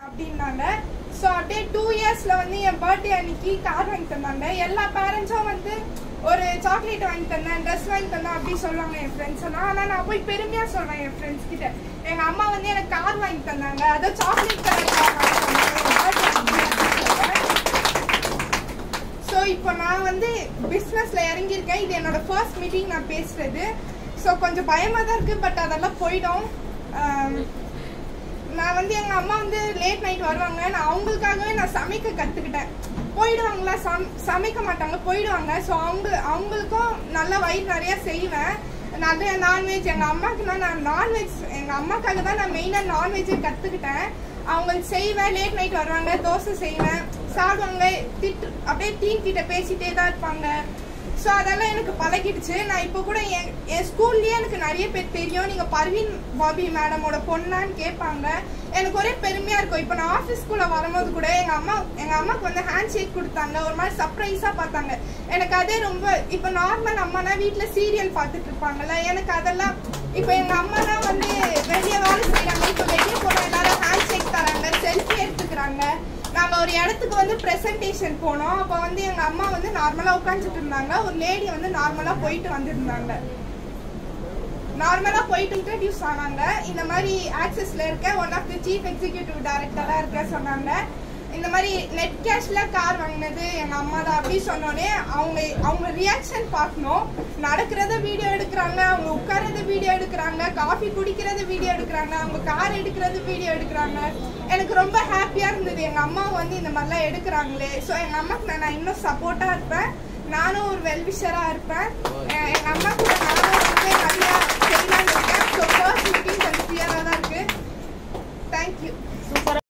அப்படின்னாங்க ஸோ அப்படியே டூ இயர்ஸ்ல வந்து என் பர்த்டே அன்னைக்கு கார் வாங்கி தந்தாங்க எல்லா பேரண்ட்ஸும் வந்து ஒரு சாக்லேட் வாங்கி தந்தேன் ட்ரெஸ் வாங்கி தந்தேன் அப்படி சொல்லுவாங்க என் ஃப்ரெண்ட்ஸ் எல்லாம் ஆனால் நான் போய் பெருமையா சொல்றேன் என் ஃப்ரெண்ட்ஸ் கிட்ட எங்க அம்மா வந்து எனக்கு கார் வாங்கி தந்தாங்க அதை சாக்லேட் கலர் கார் வாங்கி தந்தாங்க ஸோ இப்போ நான் வந்து பிஸ்னஸ்ல இறங்கியிருக்கேன் இது என்னோட ஃபர்ஸ்ட் மீட்டிங் நான் பேசுறது ஸோ கொஞ்சம் பயமா தான் இருக்கு பட் அதெல்லாம் போயிடும் ஆம், நான் வந்து எங்க அம்மா வந்து லேட் நைட் வருவாங்க நான் அவங்களுக்காகவே நான் சமைக்க கத்துக்கிட்டேன் போயிடுவாங்களா சம் சமைக்க மாட்டாங்க போயிடுவாங்க ஸோ அவங்க அவங்களுக்கும் நல்ல வயிறு நிறைய செய்வேன் நிறைய நான்வெஜ் எங்க அம்மாக்குனா நான் நான்வெஜ் எங்க அம்மாக்காக தான் நான் மெயினா நான்வெஜ்ஜே கத்துக்கிட்டேன் அவங்களுக்கு செய்வேன் லேட் நைட் வருவாங்க தோசை செய்வேன் சாப்பிடுவாங்க திட்டு அப்படியே டீம் கிட்ட பேசிட்டே தான் இருப்பாங்க ஸோ அதெல்லாம் எனக்கு பழகிடுச்சு நான் இப்போ கூட என் என் ஸ்கூல்லேயே எனக்கு நிறைய பேர் தெரியும் நீங்கள் பர்வீன் பாபி மேடமோட பொண்ணான்னு கேட்பாங்க எனக்கு ஒரே பெருமையாக இருக்கும் இப்போ நான் ஆஃபீஸ்க்குள்ளே வரும்போது கூட எங்கள் அம்மா எங்கள் அம்மாவுக்கு வந்து ஹேண்ட் ஷேக் கொடுத்தாங்க ஒரு மாதிரி சர்ப்ரைஸாக பார்த்தாங்க எனக்கு அதே ரொம்ப இப்போ நார்மல் அம்மானா வீட்டில் சீரியல் பார்த்துட்டு இருப்பாங்கல்ல எனக்கு அதெல்லாம் இப்போ எங்கள் அம்மானா வந்து வெளியே வேலை செய்கிறாங்க இப்போ வெளியே போன எல்லாரும் ஹேண்ட் ஷேக் தராங்க செல்ஃபி எடுத்துக்கிறாங்க நாங்க ஒரு இடத்துக்கு வந்து பிரசன்டேஷன் போனோம் அப்ப வந்து எங்க அம்மா வந்து நார்மலா உட்காந்துட்டு இருந்தாங்க ஒரு லேடி வந்து நார்மலா போயிட்டு வந்திருந்தாங்க நார்மலா போயிட்டு இன்ட்ரடியூஸ் ஆனாங்க இந்த மாதிரி ஆக்சஸ்ல இருக்க one of the chief executive டைரக்டரா இருக்க சொன்னாங்க இந்த மாதிரி நெட் கேஷ்ல கார் வாங்கினது எங்க அம்மா தான் அப்படி சொன்னோடனே அவங்க அவங்க ரியாக்ஷன் பார்க்கணும் நடக்கிறத வீடியோ எடுக்கிறாங்க அவங்க உட்கார்றத வீடியோ எடுக்கிறாங்க காஃபி குடிக்கிறது வீடியோ எடுக்கிறாங்க அவங்க கார் எடுக்கிறது வீடியோ எடுக்கிறாங்க எனக்கு ரொம்ப ஹாப்பியா இருந்தது எங்க அம்மா வந்து இந்த மாதிரிலாம் எடுக்கிறாங்களே ஸோ எங்க அம்மாக்கு நான் நான் இன்னும் சப்போர்ட்டா இருப்பேன் நானும் ஒரு வெல்விஷரா இருப்பேன் எ- எங்க அம்மா கூட நானும் வந்து நிறைய செய்யலாம்னு இருக்கேன் ஸோ ஃபர்ஸ்ட் மீட்டிங் கொஞ்சம் கிளியரா தான் இருக்கு தேங்க்யூ சூப்பரா